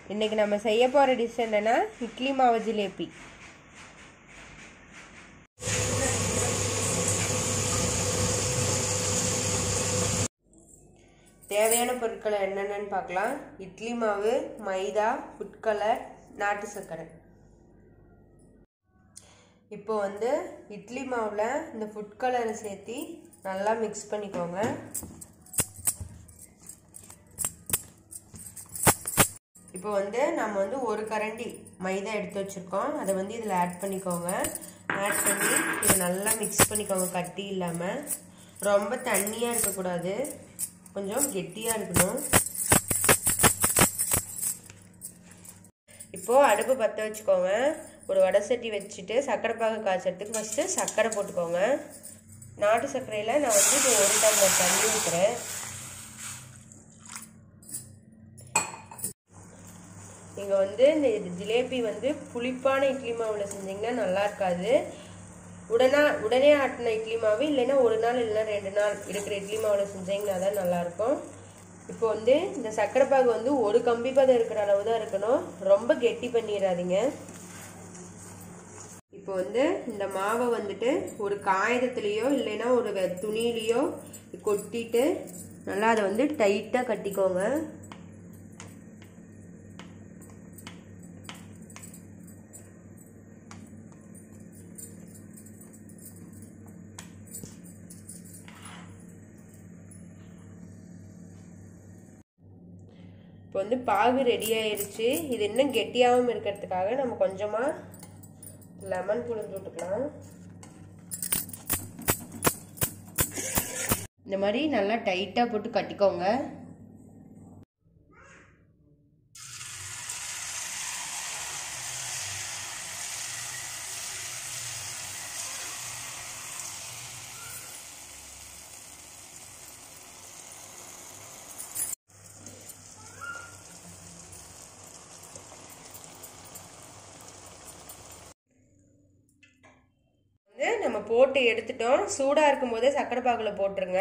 இன்னைக்கு நம்ம செய்ய போகிற டிஷ் என்னன்னா இட்லி மாவு ஜிலேபி தேவையான பொருட்களை என்னென்னு பார்க்கலாம் இட்லி மாவு மைதா ஃபுட் கலர் நாட்டு சர்க்கரை இப்போ வந்து இட்லி மாவில் இந்த ஃபுட் கலரை சேர்த்து நல்லா மிக்ஸ் பண்ணிக்கோங்க இப்போ வந்து நம்ம வந்து ஒரு கரண்டி மைதா எடுத்து வச்சுருக்கோம் அதை வந்து இதில் ஆட் பண்ணிக்கோங்க ஆட் பண்ணி இதை நல்லா மிக்ஸ் பண்ணிக்கோங்க கட்டி இல்லாமல் ரொம்ப தண்ணியாக இருக்கக்கூடாது கொஞ்சம் கெட்டியாக இருக்கணும் இப்போது அடுப்பு பற்ற வச்சுக்கோங்க ஒரு வடை சட்டி வச்சுட்டு சர்க்கரை பாகு காய்ச்சறதுக்கு ஃபஸ்ட்டு சர்க்கரை போட்டுக்கோங்க நாட்டு சர்க்கரையில் நான் வந்து இப்போ ஒரு டம்ளர் தண்ணி ஊற்றுறேன் நீங்கள் வந்து இந்த ஜிலேபி வந்து புளிப்பான இட்லி மாவில் செஞ்சிங்கன்னா நல்லா இருக்காது உடனே உடனே ஆட்டின இட்லி மாவு இல்லைன்னா ஒரு நாள் இல்லைன்னா ரெண்டு நாள் இருக்கிற இட்லி மாவில் செஞ்சிங்கன்னா தான் நல்லாயிருக்கும் இப்போ வந்து இந்த சர்க்கரை பாகு வந்து ஒரு கம்பி பதம் இருக்கிற அளவு தான் இருக்கணும் ரொம்ப கெட்டி பண்ணிடாதீங்க இப்போ வந்து இந்த மாவை வந்துட்டு ஒரு காகிதத்துலேயோ இல்லைன்னா ஒரு துணியிலையோ கொட்டிட்டு நல்லா அதை வந்து டைட்டாக கட்டிக்கோங்க இப்போ வந்து பாகு ரெடி ஆயிடுச்சு இது இன்னும் கெட்டியாகவும் இருக்கிறதுக்காக நம்ம கொஞ்சமாக லெமன் புழிஞ்சு விட்டுக்கலாம் இந்த மாதிரி நல்லா டைட்டாக போட்டு கட்டிக்கோங்க வந்து நம்ம போட்டு எடுத்துட்டோம் சூடாக இருக்கும் போதே சக்கரை பாகில் போட்டுருங்க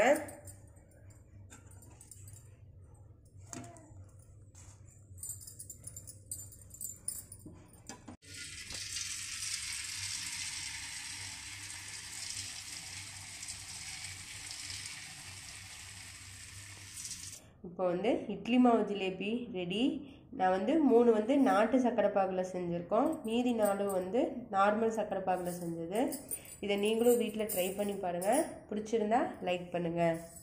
இப்போ வந்து இட்லி மாவு ஜிலேபி ரெடி நான் வந்து மூணு வந்து நாட்டு சக்கரை பாகில் செஞ்சுருக்கோம் மீதி நாலு வந்து நார்மல் சக்கரை பாகில் செஞ்சது இதை நீங்களும் வீட்டில் ட்ரை பண்ணி பாருங்கள் பிடிச்சிருந்தா லைக் பண்ணுங்கள்